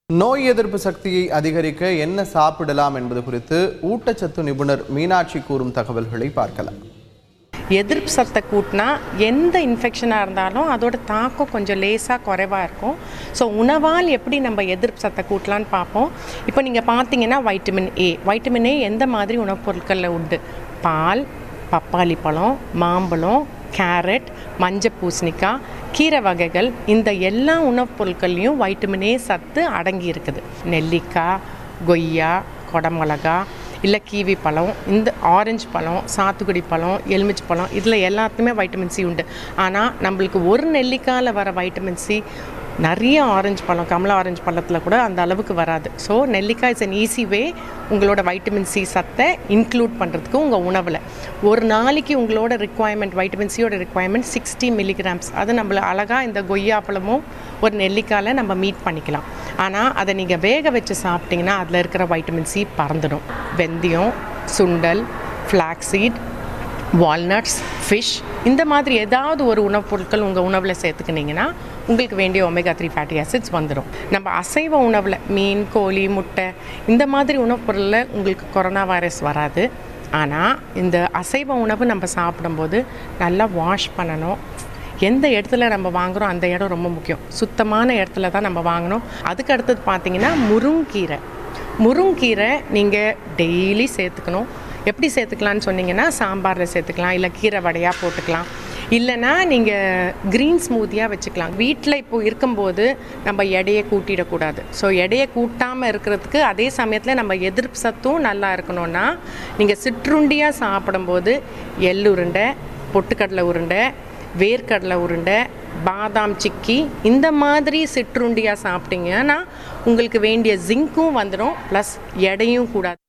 நோய் எதிர்ப்பு சக்தியை அதிகரிக்க என்ன சாப்பிடலாம் என்பது குறித்து ஊட்டச்சத்து நிபுணர் மீனாட்சி கூறும் தகவல்களை பார்க்கலாம் எதிர்ப்பு சத்தை கூட்டினா எந்த இன்ஃபெக்ஷனாக இருந்தாலும் அதோட தாக்கம் கொஞ்சம் லேசாக குறைவாக இருக்கும் ஸோ உணவால் எப்படி நம்ம எதிர்ப்பு சத்தை கூட்டலான்னு பார்ப்போம் இப்போ நீங்கள் பார்த்தீங்கன்னா வைட்டமின் ஏ வைட்டமின் ஏ எந்த மாதிரி உணவுப் பொருட்களில் உண்டு பால் பப்பாளி பழம் மாம்பழம் கேரட் மஞ்சள் பூசணிக்காய் கீரை வகைகள் இந்த எல்லா உணவுப் பொருட்கள்லையும் வைட்டமின் ஏ சத்து அடங்கி இருக்குது நெல்லிக்காய் கொய்யா கொடமிளகா இல்லை கீவி பழம் இந்த ஆரஞ்சு பழம் சாத்துக்குடி பழம் எலுமிச்சை பழம் இதில் எல்லாத்துக்குமே வைட்டமின் சி உண்டு ஆனால் நம்மளுக்கு ஒரு நெல்லிக்காயில் வர வைட்டமின் சி நிறைய ஆரஞ்சு பழம் கமலா ஆரஞ்சு பழத்தில் கூட அந்த அளவுக்கு வராது ஸோ நெல்லிக்காய் இஸ் அன் ஈஸி வே உங்களோட வைட்டமின் சி சத்தை இன்க்ளூட் பண்ணுறதுக்கு உங்கள் உணவில் ஒரு நாளைக்கு உங்களோட ரிக்குவயர்மெண்ட் வைட்டமின் சியோட ரிக்குவயர்மெண்ட் சிக்ஸ்டி மில்லிகிராம்ஸ் அது நம்மள அழகாக இந்த கொய்யா பழமும் ஒரு நெல்லிக்காயில் நம்ம மீட் பண்ணிக்கலாம் ஆனால் அதை நீங்கள் வேக வச்சு சாப்பிட்டிங்கன்னா அதில் இருக்கிற வைட்டமின் சி பறந்துடும் வெந்தயம் சுண்டல் ஃப்ளாக்ஸீட் வால்நட்ஸ் ஃபிஷ் இந்த மாதிரி ஏதாவது ஒரு உணவுப் பொருட்கள் உங்கள் உணவில் சேர்த்துக்கினீங்கன்னா உங்களுக்கு வேண்டிய ஒமேகா த்ரீ ஃபேட்டி ஆசிட்ஸ் வந்துடும் நம்ம அசைவ உணவில் மீன் கோழி முட்டை இந்த மாதிரி உணவுப் பொருளில் உங்களுக்கு கொரோனா வைரஸ் வராது ஆனால் இந்த அசைவ உணவு நம்ம சாப்பிடும்போது நல்லா வாஷ் பண்ணணும் எந்த இடத்துல நம்ம வாங்குகிறோம் அந்த இடம் ரொம்ப முக்கியம் சுத்தமான இடத்துல தான் நம்ம வாங்கணும் அதுக்கு அடுத்தது பார்த்தீங்கன்னா முருங்கீரை முருங்கீரை நீங்கள் டெய்லி சேர்த்துக்கணும் எப்படி சேர்த்துக்கலான்னு சொன்னீங்கன்னா சாம்பாரில் சேர்த்துக்கலாம் இல்லை கீரை வடையாக போட்டுக்கலாம் இல்லைன்னா நீங்கள் க்ரீன் ஸ்மூத்தியாக வச்சுக்கலாம் வீட்டில் இப்போ இருக்கும்போது நம்ம எடையை கூட்டிடக்கூடாது ஸோ எடையை கூட்டாமல் இருக்கிறதுக்கு அதே சமயத்தில் நம்ம எதிர்ப்பு சத்தும் நல்லா இருக்கணும்னா நீங்கள் சிற்றுண்டியாக சாப்பிடும்போது எள்ளுருண்டை பொட்டுக்கடலை உருண்டை வேர்க்கடலை உருண்டை பாதாம் சிக்கி இந்த மாதிரி சிற்றுண்டியாக சாப்பிட்டீங்கன்னா உங்களுக்கு வேண்டிய ஜிங்க்கும் வந்துடும் ப்ளஸ் எடையும் கூடாது